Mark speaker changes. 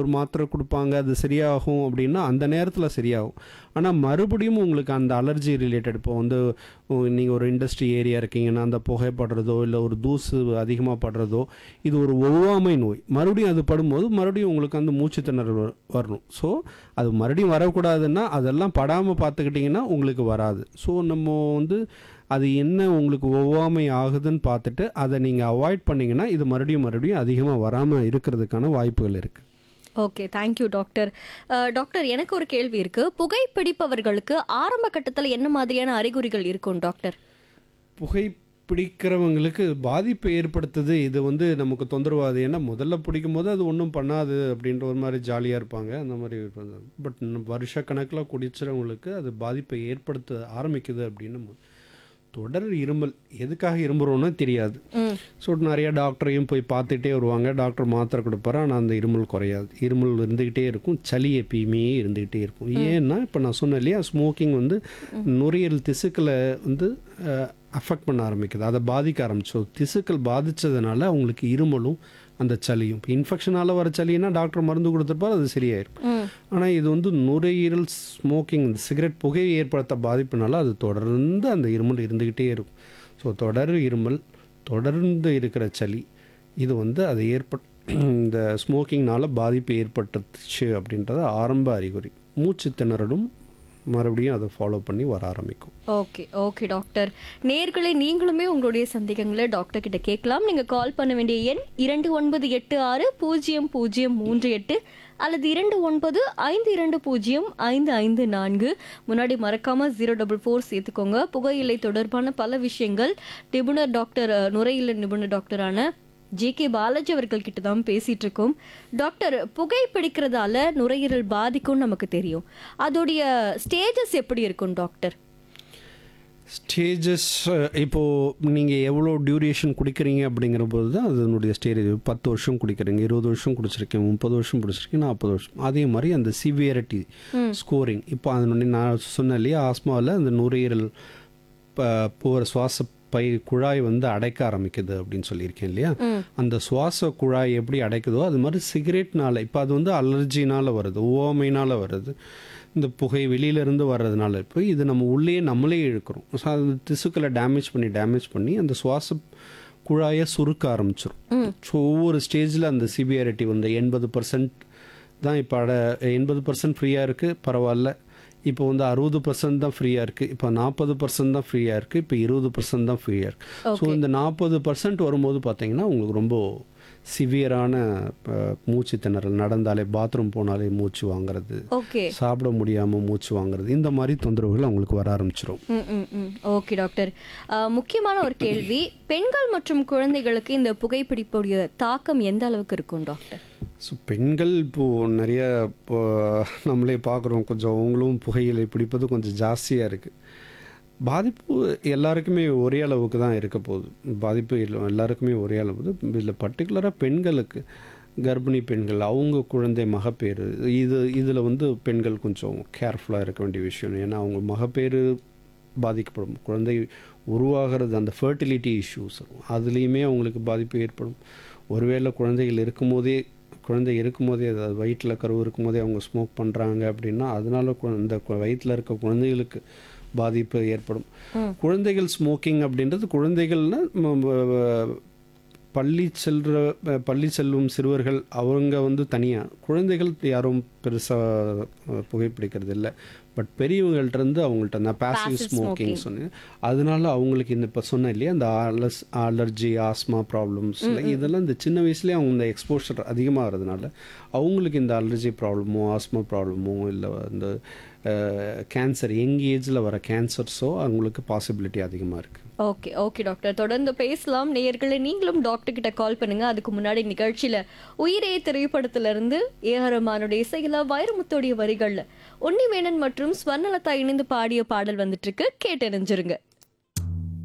Speaker 1: ஒரு மாத்திரை கொடுப்பாங்க அது சரியாகும் அப்படின்னா அந்த நேரத்தில் சரியாகும் ஆனால் மறுபடியும் உங்களுக்கு அந்த அலர்ஜி ரிலேட்டட் இப்போ வந்து நீங்கள் ஒரு இண்டஸ்ட்ரி ஏரியா இருக்கீங்கன்னா அந்த புகைப்படுறதோ இல்லை ஒரு தூசு அதிகமாக படுறதோ இது ஒரு ஒவ்வாமை நோய் மறுபடியும் அது படும்போது மறுபடியும் உங்களுக்கு அந்த மூச்சு திணறல் வ- வரணும் ஸோ அது மறுபடியும் வரக்கூடாதுன்னா அதெல்லாம் படாமல் பார்த்துக்கிட்டிங்கன்னா உங்களுக்கு வராது ஸோ நம்ம வந்து அது என்ன உங்களுக்கு ஒவ்வாமை ஆகுதுன்னு பார்த்துட்டு அதை நீங்கள் அவாய்ட் பண்ணிங்கன்னா இது மறுபடியும் மறுபடியும் அதிகமாக வராமல் இருக்கிறதுக்கான வாய்ப்புகள் இருக்குது
Speaker 2: okay thank you doctor ah, doctor எனக்கு ஒரு கேள்வி இருக்கு புகைப்பிடிப்பவர்களுக்கு ஆரம்ப கட்டத்தில் என்ன மாதிரியான அறிகுறிகள் இருக்கும் டாக்டர்
Speaker 1: புகை பிடிக்கிறவங்களுக்கு பாதிப்பை ஏற்படுத்துது இது வந்து நமக்கு தொந்தரவாது ஏன்னா முதல்ல பிடிக்கும் போது அது ஒன்றும் பண்ணாது அப்படின்ற ஒரு மாதிரி ஜாலியாக இருப்பாங்க அந்த மாதிரி பட் வருஷ கணக்கில் குடிச்சிறவங்களுக்கு அது பாதிப்பை ஏற்படுத்த ஆரம்பிக்குது அப்படின்னு நம்ம- தொடர் இருமல் எதுக்காக இரும்புறோன்னு தெரியாது
Speaker 2: ம்
Speaker 1: ஸோ நிறைய டாக்டரையும் போய் பார்த்துட்டே வருவாங்க டாக்டர் மாத்திரை கொடுப்பாரு ஆனால் அந்த இருமல் குறையாது இருமல் இருந்துக்கிட்டே இருக்கும் சளி எப்பயுமே இருந்துக்கிட்டே இருக்கும் ஏன்னா இப்போ நான் சொன்னேன் இல்லையா ஸ்மோக்கிங் வந்து நுரையீரல் திசுக்களை வந்து அஃபெக்ட் பண்ண ஆரம்பிக்குது அதை பாதிக்க ஆரம்பிச்சோம் திசுக்கள் பாதித்ததுனால அவங்களுக்கு இருமலும் அந்த சளியும் இப்போ இன்ஃபெக்ஷனால் வர சளின்னா டாக்டர் மருந்து கொடுத்துருப்பாரு அது சரியாயிரும்
Speaker 2: ம்
Speaker 1: ஆனால் இது வந்து நுரையீரல் ஸ்மோக்கிங் சிகரெட் புகை ஏற்படுத்த பாதிப்புனால அது தொடர்ந்து அந்த இருமல் இருந்துக்கிட்டே இருக்கும் ஸோ தொடர் இருமல் தொடர்ந்து இருக்கிற சளி இது வந்து அது ஏற்பட் இந்த ஸ்மோக்கிங்னால பாதிப்பு ஏற்பட்டுச்சு அப்படின்றது ஆரம்ப அறிகுறி மூச்சு திணறலும் மறுபடியும் அதை ஃபாலோ பண்ணி வர ஆரம்பிக்கும்
Speaker 2: ஓகே ஓகே டாக்டர் நேர்களை நீங்களுமே உங்களுடைய சந்தேகங்களை டாக்டர் கிட்ட கேட்கலாம் நீங்க கால் பண்ண வேண்டிய எண் இரண்டு ஒன்பது எட்டு ஆறு பூஜ்ஜியம் பூஜ்ஜியம் மூன்று எட்டு அல்லது இரண்டு ஒன்பது ஐந்து இரண்டு பூஜ்ஜியம் ஐந்து ஐந்து நான்கு முன்னாடி மறக்காம ஜீரோ டபுள் ஃபோர் சேர்த்துக்கோங்க புகையிலை தொடர்பான பல விஷயங்கள் நிபுணர் டாக்டர் அஹ், நுரையீரல் நிபுணர் டாக்டரான ஜே கே பாலாஜி அவர்கள் கிட்ட தான் பேசிட்டு இருக்கோம் டாக்டர் புகை பிடிக்கிறதால நுரையீரல் பாதிக்கும்னு நமக்கு தெரியும் அதோடைய ஸ்டேஜஸ் எப்படி இருக்கும் டாக்டர்
Speaker 1: ஸ்டேஜஸ் இப்போது நீங்கள் எவ்வளோ டியூரேஷன் குடிக்கிறீங்க அப்படிங்கிற போது தான் அதனுடைய ஸ்டேஜ் பத்து வருஷம் குடிக்கிறீங்க இருபது வருஷம் குடிச்சிருக்கீங்க முப்பது வருஷம் குடிச்சிருக்கீங்க நாற்பது வருஷம் அதே மாதிரி அந்த சிவியரிட்டி ஸ்கோரிங் இப்போ அதனுடைய நான் சொன்னேன் இல்லையா ஆஸ்மாவில் அந்த நுரையீரல் ப- போகிற சுவாச பை குழாய் வந்து அடைக்க ஆரம்பிக்குது அப்படின்னு சொல்லியிருக்கேன் இல்லையா அந்த சுவாச குழாய் எப்படி அடைக்குதோ அது மாதிரி சிகரெட்னால இப்போ அது வந்து அலர்ஜினால் வருது ஓமையினால் வருது இந்த புகை வெளியிலேருந்து வர்றதுனால இப்போ இது நம்ம உள்ளே நம்மளே இழுக்கிறோம் ஸோ அது திசுக்களை டேமேஜ் பண்ணி டேமேஜ் பண்ணி அந்த சுவாச குழாயை சுருக்க ஆரம்பிச்சிரும் ஸோ ஒவ்வொரு ஸ்டேஜில் அந்த சிவியாரிட்டி வந்து எண்பது பர்சன்ட் தான் இப்போ அட எண்பது பர்சன்ட் ஃப்ரீயாக இருக்குது பரவாயில்ல இப்போ வந்து அறுபது பர்சன்ட் தான் ஃப்ரீயாக இருக்குது இப்போ நாற்பது பர்சன்ட் தான் ஃப்ரீயாக இருக்குது இப்போ இருபது பர்சன்ட் தான் ஃப்ரீயாக இருக்குது ஸோ இந்த நாற்பது பர்சன்ட் வரும்போது பார்த்தீங்கன்னா உங்களுக்கு ரொம்ப சிவியரான மூச்சு திணறல் நடந்தாலே பாத்ரூம் போனாலே மூச்சு வாங்குறது
Speaker 2: ஓகே
Speaker 1: சாப்பிட முடியாமல் மூச்சு வாங்குறது இந்த மாதிரி தொந்தரவுகள் அவங்களுக்கு வர ஆரம்பிச்சிரும்
Speaker 2: ம் ம் ம் ஓகே டாக்டர் அஹ், முக்கியமான ஒரு கேள்வி பெண்கள் மற்றும் குழந்தைகளுக்கு இந்த புகைப்பிடிப்புடைய தாக்கம் எந்த அளவுக்கு இருக்கும் டாக்டர்
Speaker 1: ஸோ பெண்கள் இப்போது நிறைய இப்போ நம்மளே பார்க்குறோம் கொஞ்சம் அவங்களும் புகையிலை பிடிப்பது கொஞ்சம் ஜாஸ்தியாக இருக்குது பாதிப்பு எல்லாருக்குமே ஒரே அளவுக்கு தான் இருக்க போகுது பாதிப்பு எல்லா- எல்லாருக்குமே ஒரே அளவு இதில் பர்டிகுலராக பெண்களுக்கு கர்ப்பிணி பெண்கள் அவங்க குழந்தை மகப்பேறு இது இதில் வந்து பெண்கள் கொஞ்சம் கேர்ஃபுல்லாக இருக்க வேண்டிய விஷயம் ஏன்னா அவங்க மகப்பேறு பாதிக்கப்படும் குழந்தை உருவாகிறது அந்த ஃபர்டிலிட்டி இஷ்யூஸ் அதுலேயுமே அவங்களுக்கு பாதிப்பு ஏற்படும் ஒருவேளை குழந்தைகள் இருக்கும்போதே குழந்தை இருக்கும்போதே அதாவது வயிற்றில் கரு இருக்கும்போதே அவங்க ஸ்மோக் பண்ணுறாங்க அப்படின்னா அதனால கு- இந்த வயிற்றில் இருக்க குழந்தைகளுக்கு பாதிப்பு ஏற்படும் குழந்தைகள் ஸ்மோக்கிங் அப்படின்றது குழந்தைகள்னா ம- ம- பள்ளி செல்ற பள்ளி செல்லும் சிறுவர்கள் அவங்க வந்து தனியாக குழந்தைகள் யாரும் பெருசாக புகைப்பிடிக்கிறது இல்லை பட் பெரியவங்கள்ட்ட இருந்து அவங்கள்ட்ட அந்த பாசிவ்
Speaker 2: Passive
Speaker 1: ஸ்மோக்கிங் சொன்னேன் அதனால அவங்களுக்கு இந்த இப்போ சொன்னேன் இல்லையா அந்த அலஸ் அலர்ஜி ஆஸ்மா ப்ராப்ளம்ஸ் இதெல்லாம் இந்த சின்ன வயசுலேயே அவங்க இந்த எக்ஸ்போஷர் அதிகமாகிறதுனால அவங்களுக்கு இந்த அலர்ஜி ப்ராப்ளமோ ஆஸ்மா ப்ராப்ளமோ இல்லை இந்த கேன்சர் யங் ஏஜில் வர கேன்சர்ஸோ அவங்களுக்கு பாசிபிலிட்டி அதிகமாக இருக்குது
Speaker 2: ஓகே ஓகே டாக்டர் தொடர்ந்து பேசலாம் நேயர்களே நீங்களும் டாக்டர் கிட்ட கால் பண்ணுங்க அதுக்கு முன்னாடி நிகழ்ச்சியில உயிரே திரைப்படத்துல இருந்து ஏஆரமானுடைய இசையில வைரமுத்தோடைய வரிகள்ல உன்னிவேணன் மற்றும் ஸ்வர்ணலதா இணைந்து பாடிய பாடல் வந்துட்டு இருக்கு கேட்டு அறிஞ்சிருங்க